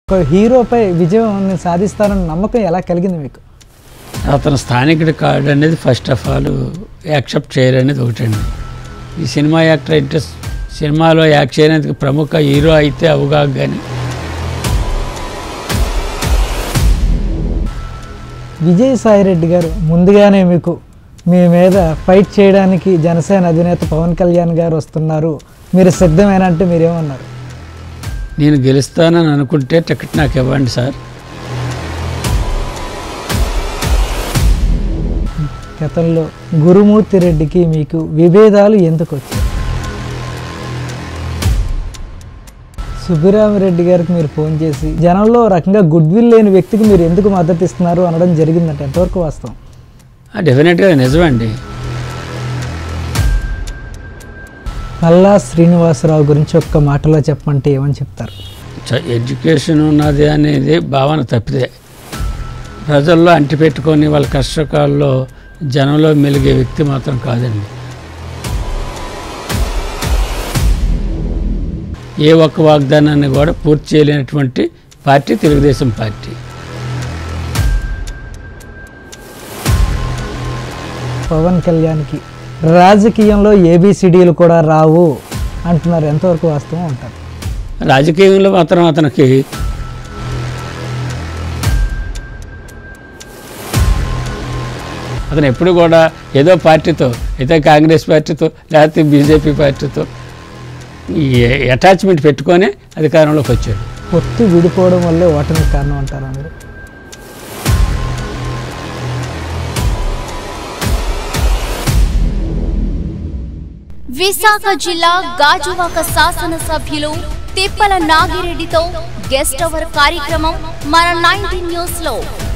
ఒక హీరోపై విజయం సాధిస్తారన్న నమ్మకం ఎలా కలిగింది మీకు అతను స్థానికుడి కాడు అనేది ఫస్ట్ ఆఫ్ ఆల్ యాక్సెప్ట్ చేయరనేది ఒకటండి ఈ సినిమా యాక్టర్ అయితే సినిమాలో యాక్ట్ చేయడానికి ప్రముఖ హీరో అయితే అవుగా కానీ విజయసాయి రెడ్డి గారు ముందుగానే మీకు మీ మీద ఫైట్ చేయడానికి జనసేన అధినేత పవన్ కళ్యాణ్ గారు వస్తున్నారు మీరు సిద్ధమేనా అంటే మీరేమన్నారు నేను గెలుస్తానని అనుకుంటే టికెట్ నాకు ఇవ్వండి సార్ గతంలో గురుమూర్తి రెడ్డికి మీకు విభేదాలు ఎందుకు వచ్చాయి సుబ్బిరామిరెడ్డి గారికి మీరు ఫోన్ చేసి జనంలో ఓ రకంగా గుడ్ విల్ లేని వ్యక్తికి మీరు ఎందుకు మద్దతు ఇస్తున్నారు అనడం జరిగిందంటే ఎంతవరకు వాస్తవం డెఫినెట్గా నిజమండి పల్లా శ్రీనివాసరావు గురించి ఒక్క మాటలో చెప్పమంటే ఏమని చెప్తారు చ- ఎడ్యుకేషన్ ఉన్నది అనేది భావన తప్పితే ప్రజల్లో అంటిపెట్టుకొని వాళ్ళ కష్టకాల్లో జనంలో మెలిగే వ్యక్తి మాత్రం కాదండి ఏ ఒక్క వాగ్దానాన్ని కూడా పూర్తి చేయలేనటువంటి పార్టీ తెలుగుదేశం పార్టీ పవన్ కళ్యాణ్కి రాజకీయంలో ఏబిసిడీలు కూడా రావు అంటున్నారు ఎంతవరకు వాస్తవం అంటారు రాజకీయంలో మాత్రం అతనికి అతను ఎప్పుడు కూడా ఏదో పార్టీతో అయితే కాంగ్రెస్ పార్టీతో లేకపోతే బీజేపీ పార్టీతో ఈ అటాచ్మెంట్ పెట్టుకొని అధికారంలోకి వచ్చాడు పొత్తు విడిపోవడం వల్లే ఓటమికి కారణం అంటారా మీరు విశాఖ జిల్లా గాజువాక శాసనసభ్యులు తిప్పల నాగిరెడ్డితో గెస్ట్ అవర్ కార్యక్రమం మన నైన్టీన్ న్యూస్ లో